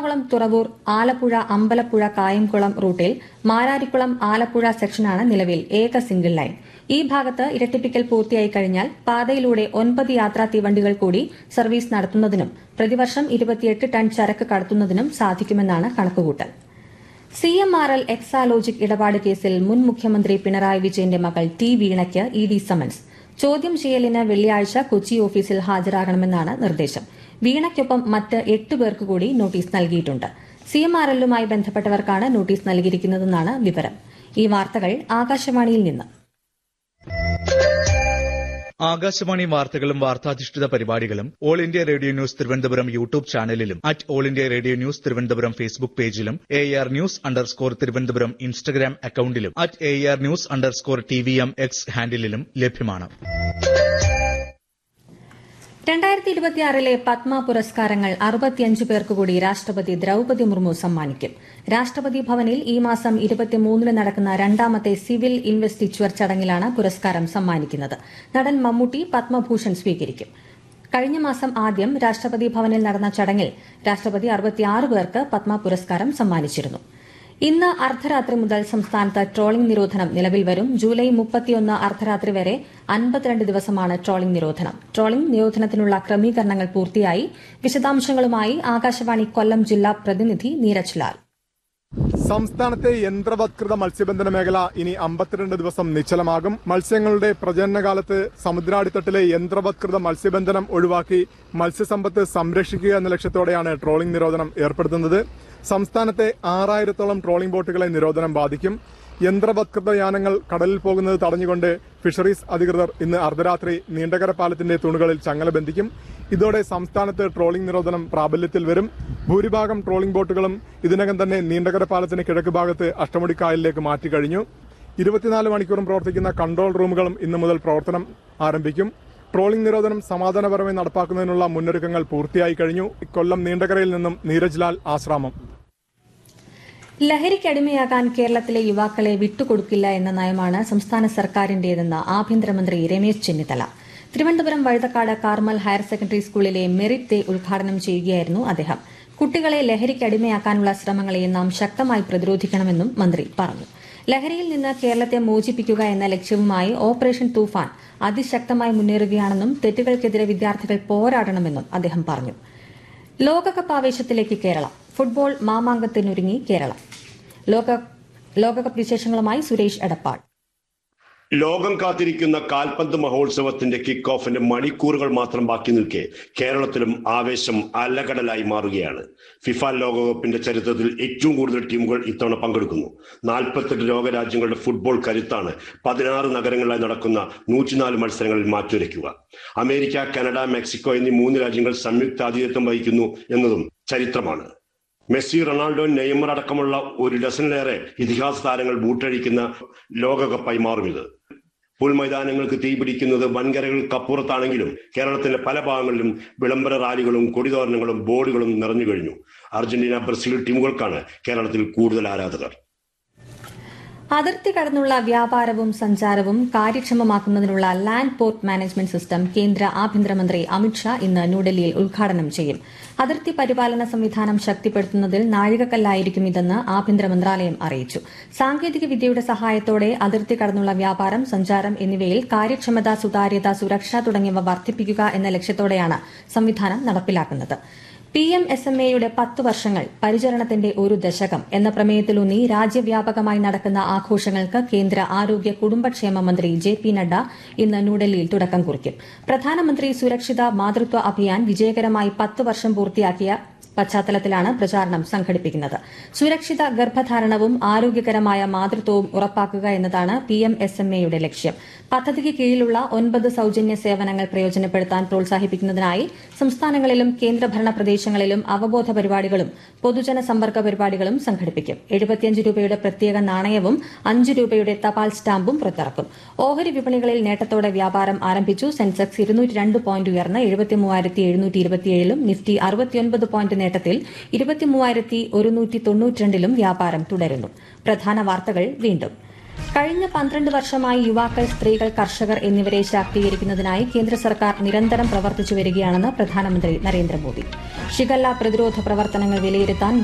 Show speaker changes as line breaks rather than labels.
എറണാകുളം തുറവൂർ ആലപ്പുഴ അമ്പലപ്പുഴ കായംകുളം റൂട്ടിൽ മാരാരിക്കുളം ആലപ്പുഴ സെക്ഷനാണ് നിലവിൽ ഏക സിംഗിൾ ലൈൻ ഈ ഭാഗത്ത് ഇരട്ടിപ്പിക്കൽ പൂർത്തിയായി കഴിഞ്ഞാൽ പാതയിലൂടെ ഒൻപത് യാത്രാ തീവണ്ടികൾ കൂടി സർവീസ് നടത്തുന്നതിനും പ്രതിവർഷം ഇരുപത്തിയെട്ട് ടൺ ചരക്ക് കടത്തുന്നതിനും സാധിക്കുമെന്നാണ് കണക്കുകൂട്ടൽ C M R L Exalogic ഇടപാട് കേസിൽ മുൻ മുഖ്യമന്ത്രി പിണറായി വിജയന്റെ മകൾ ടി വീണയ്ക്ക് ഇ ഡി സമൻസ് ചോദ്യം ചെയ്യലിന് വെള്ളിയാഴ്ച കൊച്ചി ഓഫീസിൽ ഹാജരാകണമെന്നാണ് നിർദ്ദേശം വീണയ്ക്കൊപ്പം മറ്റ് എട്ട് പേർക്ക് കൂടി നോട്ടീസ് നൽകിയിട്ടുണ്ട് സി എം ആർ എല്ലുമായി ബന്ധപ്പെട്ടവർക്കാണ് നോട്ടീസ് നൽകിയിരിക്കുന്നതെന്നാണ് വിവരം ഈ വാർത്തകൾ ആകാശവാണിയിൽ നിന്ന്
ആകാശവാണി വാർത്തകളും വാർത്താധിഷ്ഠിത പരിപാടികളും all India radio news Thiruvananthapuram YouTube ചാനലിലും at all India radio news Thiruvananthapuram Facebook പേജിലും air news underscore Thiruvananthapuram Instagram അക്കൌണ്ടിലും at air news underscore T V M X ഹാൻഡിലും ലഭ്യമാണ്
രണ്ടായിരത്തി ഇരുപത്തിയാറിലെ പത്മ പുരസ്കാരങ്ങൾ അറുപത്തിയഞ്ച് പേർക്ക് കൂടി രാഷ്ട്രപതി ദ്രൌപതി മുർമു സമ്മാനിക്കും രാഷ്ട്രപതി ഭവനിൽ ഈ മാസം ഇരുപത്തിമൂന്നിന് നടക്കുന്ന രണ്ടാമത്തെ സിവിൽ ഇൻവെസ്റ്റിച്വർ ചടങ്ങിലാണ് പുരസ്കാരം സമ്മാനിക്കുന്നത് നടൻ മമ്മൂട്ടി പത്മഭൂഷൺ സ്വീകരിക്കും കഴിഞ്ഞ മാസം ആദ്യം രാഷ്ട്രപതി ഭവനിൽ നടന്ന ചടങ്ങിൽ രാഷ്ട്രപതി അറുപത്തിയാറ് പേർക്ക് പത്മ പുരസ്കാരം സമ്മാനിച്ചിരുന്നു ഇന്ന് അർദ്ധരാത്രി മുതൽ സംസ്ഥാനത്ത് ട്രോളിംഗ് നിരോധനം നിലവിൽ വരും ജൂലൈ മുപ്പത്തിയൊന്ന് അർദ്ധരാത്രി വരെ അൻപത്തിരണ്ട് ദിവസമാണ് ട്രോളിംഗ് നിരോധനം ട്രോളിംഗ് നിരോധനത്തിനുള്ള ക്രമീകരണങ്ങൾ പൂർത്തിയായി വിശദാംശങ്ങളുമായി ആകാശവാണി കൊല്ലം ജില്ലാ പ്രതിനിധി നീരജ് ലാൽ
സംസ്ഥാനത്തെ യന്ത്രവത്കൃത മത്സ്യബന്ധന മേഖല ഇനി അമ്പത്തിരണ്ട് ദിവസം നിശ്ചലമാകും മത്സ്യങ്ങളുടെ പ്രജനനകാലത്ത് സമുദ്രാടിത്തട്ടിലെ യന്ത്രവത്കൃത മത്സ്യബന്ധനം ഒഴിവാക്കി മത്സ്യസമ്പത്ത് സംരക്ഷിക്കുക എന്ന ലക്ഷ്യത്തോടെയാണ് ട്രോളിംഗ് നിരോധനം ഏർപ്പെടുത്തുന്നത് സംസ്ഥാനത്തെ ആറായിരത്തോളം ട്രോളിംഗ് ബോട്ടുകളെ നിരോധനം ബാധിക്കും യന്ത്രവത്കൃത യാനങ്ങൾ കടലിൽ പോകുന്നത് തടഞ്ഞുകൊണ്ട് ഫിഷറീസ് അധികൃതർ ഇന്ന് അർദ്ധരാത്രി നീണ്ടകര പാലത്തിന്റെ തൂണുകളിൽ ചങ്ങല ബന്ധിക്കും ഇതോടെ സംസ്ഥാനത്ത് ട്രോളിംഗ് നിരോധനം പ്രാബല്യത്തിൽ വരും ഭൂരിഭാഗം ട്രോളിംഗ് ബോട്ടുകളും ഇതിനകം തന്നെ നീണ്ടകര പാലത്തിന് കിഴക്ക് ഭാഗത്ത് അഷ്ടമുടിക്കായലിലേക്ക് മാറ്റി കഴിഞ്ഞു ഇരുപത്തിനാല് മണിക്കൂറും പ്രവർത്തിക്കുന്ന കൺട്രോൾ റൂമുകളും ഇന്നു മുതൽ പ്രവർത്തനം ആരംഭിക്കും ട്രോളിംഗ് നിരോധനം സമാധാനപരമായി നടപ്പാക്കുന്നതിനുള്ള മുന്നൊരുക്കങ്ങൾ പൂർത്തിയായി കഴിഞ്ഞു കൊല്ലം നീണ്ടകരയിൽ നിന്നും നീരജ് ലാൽ ആശ്രാമം
ലഹരിക്കടിമയാകാൻ കേരളത്തിലെ യുവാക്കളെ വിട്ടുകൊടുക്കില്ല എന്ന നയമാണ് സംസ്ഥാന സർക്കാരിന്റേതെന്ന് ആഭ്യന്തരമന്ത്രി Ramesh Chennithala Thiruvananthapuram Vazhuthacaud Carmel higher secondary സ്കൂളിലെ മെറിറ്റ് ഡേ ഉദ്ഘാടനം ചെയ്യുകയായിരുന്നു അദ്ദേഹം കുട്ടികളെ ലഹരിക്കടിമയാക്കാനുള്ള ശ്രമങ്ങളെ നാം ശക്തമായി പ്രതിരോധിക്കണമെന്നും മന്ത്രി പറഞ്ഞു ലഹരിയിൽ നിന്ന് കേരളത്തെ മോചിപ്പിക്കുക എന്ന ലക്ഷ്യവുമായി ഓപ്പറേഷൻ തൂഫാൻ അതിശക്തമായി മുന്നേറുകയാണെന്നും തെറ്റുകൾക്കെതിരെ വിദ്യാർത്ഥികൾ പോരാടണമെന്നും അദ്ദേഹം പറഞ്ഞു ലോകകപ്പ് ആവേശത്തിലേക്ക് കേരളം ഫുട്ബോൾ മാമാങ്കത്തിനൊരുങ്ങി കേരളം ലോക ലോകകപ്പ് വിശേഷങ്ങളുമായി സുരേഷ് എടപ്പാൾ
ലോകം കാത്തിരിക്കുന്ന കാൽപന്ത് മഹോത്സവത്തിന്റെ കിക്ക് ഓഫിന്റെ മണിക്കൂറുകൾ മാത്രം ബാക്കി നിൽക്കെ കേരളത്തിലും ആവേശം അലകടലായി മാറുകയാണ് ഫിഫ ലോകകപ്പിന്റെ ചരിത്രത്തിൽ ഏറ്റവും കൂടുതൽ ടീമുകൾ ഇത്തവണ പങ്കെടുക്കുന്നു നാൽപ്പത്തെട്ട് ലോകരാജ്യങ്ങളുടെ ഫുട്ബോൾ കരുത്താണ് പതിനാറ് നഗരങ്ങളിലായി നടക്കുന്ന നൂറ്റിനാല് മത്സരങ്ങളിൽ മാറ്റുരയ്ക്കുക അമേരിക്ക കാനഡ മെക്സിക്കോ എന്നീ മൂന്ന് രാജ്യങ്ങൾ സംയുക്താധിപത്യം വഹിക്കുന്നു എന്നതും ചരിത്രമാണ് മെസ്സി റൊണാൾഡോ നെയ്മർ അടക്കമുള്ള ഒരു ഡസനിലേറെ ഇതിഹാസ താരങ്ങൾ ബൂട്ടഴിക്കുന്ന ലോകകപ്പായി മാറും ഇത് പുൽമൈതാനങ്ങൾക്ക് തീപിടിക്കുന്നത് വൻകരകൾക്കപ്പുറത്താണെങ്കിലും കേരളത്തിന്റെ പല ഭാഗങ്ങളിലും വിളംബര റാലികളും കൊടിതോരണങ്ങളും ബോർഡുകളും നിറഞ്ഞു കഴിഞ്ഞു അർജന്റീന ബ്രസീൽ ടീമുകൾക്കാണ് കേരളത്തിൽ കൂടുതൽ ആരാധകർ
അതിർത്തി കടന്നുള്ള വ്യാപാരവും സഞ്ചാരവും കാര്യക്ഷമമാക്കുന്നതിനുള്ള ലാൻഡ് പോർട്ട് മാനേജ്മെന്റ് സിസ്റ്റം കേന്ദ്ര ആഭ്യന്തരമന്ത്രി അമിത്ഷാ ഇന്ന് ന്യൂഡൽഹിയിൽ ഉദ്ഘാടനം ചെയ്യും അതിർത്തി പരിപാലന സംവിധാനം ശക്തിപ്പെടുത്തുന്നതിൽ നാഴികക്കല്ലായിരിക്കും ഇതെന്ന് ആഭ്യന്തര മന്ത്രാലയം അറിയിച്ചു സാങ്കേതിക വിദ്യയുടെ സഹായത്തോടെ അതിർത്തി കടന്നുള്ള വ്യാപാരം സഞ്ചാരം എന്നിവയിൽ കാര്യക്ഷമത സുതാര്യത സുരക്ഷ തുടങ്ങിയവ വർദ്ധിപ്പിക്കുക എന്ന ലക്ഷ്യത്തോടെയാണ് സംവിധാനം നടപ്പിലാക്കുന്നത് പി എം എസ് എം എയുടെ പത്ത് വർഷങ്ങൾ പരിചരണത്തിന്റെ ഒരു ദശകം എന്ന പ്രമേയത്തിലൂന്നി രാജ്യവ്യാപകമായി നടക്കുന്ന ആഘോഷങ്ങൾക്ക് കേന്ദ്ര ആരോഗ്യ കുടുംബക്ഷേമ മന്ത്രി ജെ പി നഡ്ഡ ഇന്ന് ന്യൂഡൽഹിയിൽ തുടക്കം കുറിക്കും പ്രധാനമന്ത്രി സുരക്ഷിത മാതൃത്വ അഭിയാൻ വിജയകരമായി പത്ത് വർഷം പൂർത്തിയാക്കിയ പശ്ചാത്തലത്തിലാണ് പ്രചാരണം സംഘടിപ്പിക്കുന്നത് സുരക്ഷിത ഗർഭധാരണവും ആരോഗ്യകരമായ മാതൃത്വവും ഉറപ്പാക്കുക എന്നതാണ് പി എം എസ് എം എയുടെ ലക്ഷ്യം പദ്ധതിക്ക് കീഴിലുള്ള ഒൻപത് സൌജന്യ സേവനങ്ങൾ പ്രയോജനപ്പെടുത്താൻ പ്രോത്സാഹിപ്പിക്കുന്നതിനായി സംസ്ഥാനങ്ങളിലും കേന്ദ്രഭരണ പ്രദേശങ്ങളിലും അവബോധ പരിപാടികളും പൊതുജന സമ്പർക്ക പരിപാടികളും സംഘടിപ്പിക്കും എഴുപത്തിയഞ്ച് രൂപയുടെ പ്രത്യേക നാണയവും അഞ്ച് രൂപയുടെ തപാൽ സ്റ്റാമ്പും പുറത്തിറക്കും ഓഹരി വിപണികളിൽ നേട്ടത്തോടെ വ്യാപാരം ആരംഭിച്ചു സെൻസെക്സ് ഇരുന്നൂറ്റി രണ്ട് പോയിന്റ് ഉയർന്ന് എഴുപത്തിമൂവായിരത്തി എഴുന്നൂറ്റി ഇരുപത്തിയേഴിലും നിഫ്റ്റി അറുപത്തിയൊൻപത് പോയിന്റ് നേട്ടത്തിൽ ഇരുപത്തിമൂവായിരത്തി ഒരുന്നൂറ്റി തൊണ്ണൂറ്റിരണ്ടിലും വ്യാപാരം തുടരുന്നു പ്രധാന വാർത്തകൾ വീണ്ടും കഴിഞ്ഞ പന്ത്രണ്ട് വർഷമായി യുവാക്കൾ സ്ത്രീകൾ കർഷകർ എന്നിവരെ ശാക്തീകരിക്കുന്നതിനായി കേന്ദ്ര സർക്കാർ നിരന്തരം പ്രവർത്തിച്ചു വരികയാണെന്ന് പ്രധാനമന്ത്രി നരേന്ദ്രമോദി ഷിഗല്ല പ്രതിരോധ പ്രവർത്തനങ്ങൾ വിലയിരുത്താൻ